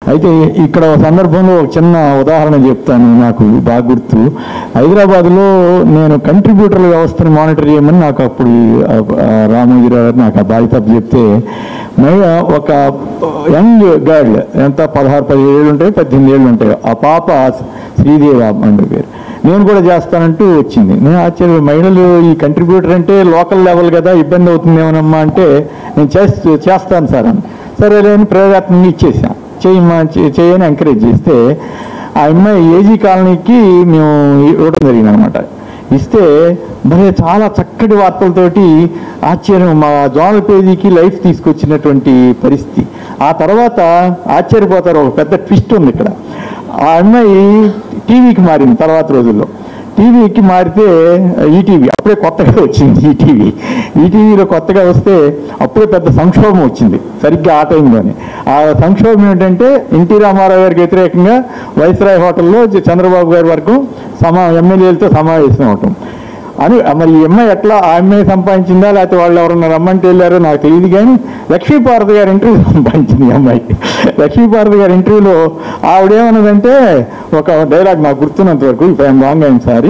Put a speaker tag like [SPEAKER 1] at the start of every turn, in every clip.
[SPEAKER 1] అయితే ఇక్కడ ఒక సందర్భంలో ఒక చిన్న ఉదాహరణ చెప్తాను నాకు బాగా గుర్తు హైదరాబాద్లో నేను కంట్రిబ్యూటర్ల వ్యవస్థను మానిటర్ చేయమని నాకు అప్పుడు ఆ, ఆ, రామోజీరావు గారు నాకు ఆ బాధ్యత చెప్తే మహిళ ఒక యంగ్ గర్ల్ ఎంత పదహారు పదిహేడు ఏళ్ళు ఉంటాయి పద్దెనిమిది ఏళ్ళు ఉంటాయి ఆ పాప శ్రీదేవి అంటే పేరు నేను కూడా చేస్తానంటూ వచ్చింది నేను ఆశ్చర్య మహిళలు ఈ కంట్రిబ్యూటర్ అంటే లోకల్ లెవెల్ కదా ఇబ్బంది అవుతుందేమోనమ్మా అంటే నేను చేస్తూ చేస్తాను సార్ అని సరే లేని ప్రయోగాత్మకంగా ఇచ్చేసాం చేయమ్మా చే- చేయని ఎంకరేజ్ చేస్తే ఆ అమ్మాయి ఏజీ కాలనీకి మేము ఇవ్వడం జరిగింది అనమాట ఇస్తే మరి చాలా చక్కటి వార్తలతోటి ఆశ్చర్యం మా జోనల్ పేజీకి లైఫ్ తీసుకొచ్చినటువంటి పరిస్థితి ఆ తర్వాత ఆశ్చర్యపోతారు ఒక పెద్ద ట్విస్ట్ ఉంది ఇక్కడ ఆ అమ్మాయి టీవీకి మారింది తర్వాత రోజుల్లో టీవీకి మారితే ఈటీవీ అప్పుడే కొత్తగా వచ్చింది ఈటీవీ ఈటీవీలో కొత్తగా వస్తే అప్పుడే పెద్ద సంక్షోభం వచ్చింది సరిగ్గా ఆ టైంలోనే ఆ సంక్షోభం ఏంటంటే ఎన్టీ రామారావు గారికి వ్యతిరేకంగా వైస్రాయ్ హోటల్లో చంద్రబాబు గారి వరకు సమా ఎమ్మెల్యేలతో సమావేశం అవటం అని మరి ఈ అమ్మాయి ఎట్లా ఆ అమ్మాయి సంపాదించిందా లేకపోతే వాళ్ళు ఎవరన్నా రమ్మంటే వెళ్ళారో నాకు తెలియదు కానీ లక్ష్మీపార్వతి గారి ఇంటర్వ్యూ సంపాదించింది ఈ అమ్మాయి లక్ష్మీపార్వతి గారి ఇంటర్వ్యూలో ఆవిడేమన్నదంటే ఒక డైలాగ్ నాకు గుర్తున్నంత వరకు ఇప్పుడు ఐఎమ్ రాంగ్ అయిన సారి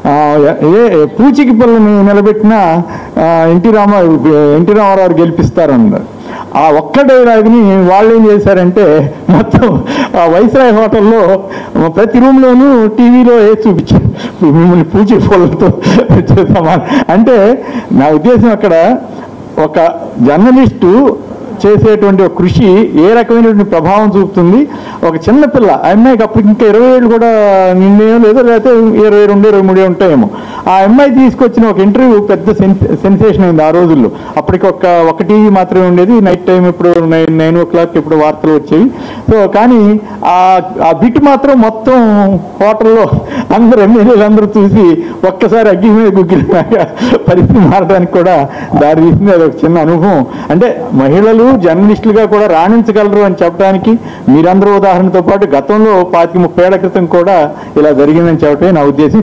[SPEAKER 1] ఏ పూచికి పిల్లని నిలబెట్టిన ఆ, ఎన్టీ రామ ఎన్టీ రామారావు గెలిపిస్తారన్నారు ఆ ఒక్క డైలాగ్ని వాళ్ళు ఏం చేశారంటే మొత్తం ఆ వైస్రాయ్ హోటల్లో ప్రతి రూమ్లోనూ టీవీలో ఏ చూపించారు మిమ్మల్ని పూచి పూలతో సమానం అంటే నా ఉద్దేశం అక్కడ ఒక జర్నలిస్టు చేసేటువంటి ఒక కృషి ఏ రకమైనటువంటి ప్రభావం చూపుతుంది ఒక చిన్న పిల్ల ఆ అమ్మాయికి అప్పటికి ఇంకా ఇరవై ఏళ్ళు కూడా నిండేమో లేదో లేకపోతే ఇరవై రెండు ఇరవై మూడే ఉంటాయేమో ఆ అమ్మాయి తీసుకొచ్చిన ఒక ఇంటర్వ్యూ పెద్ద సెన్సేషన్ అయింది ఆ రోజుల్లో అప్పటికి ఒక ఒక టీవీ మాత్రమే ఉండేది నైట్ టైం ఇప్పుడు నైన్ నైన్ ఓ క్లాక్ ఇప్పుడు వార్తలు వచ్చేవి సో కానీ ఆ ఆ బిట్ మాత్రం మొత్తం హోటల్లో అందరు ఎమ్మెల్యేలు అందరూ చూసి ఒక్కసారి అగ్గి మీద గుగ్గిలాగా పరిస్థితి మారడానికి కూడా దారి తీసింది అది ఒక చిన్న అనుభవం అంటే మహిళలు జర్నలిస్టులుగా కూడా రాణించగలరు అని చెప్పడానికి మీరందరూ ఉదాహరణతో పాటు గతంలో పాతిక ముప్పై ఏళ్ల క్రితం కూడా ఇలా జరిగిందని చెప్పడమే నా ఉద్దేశం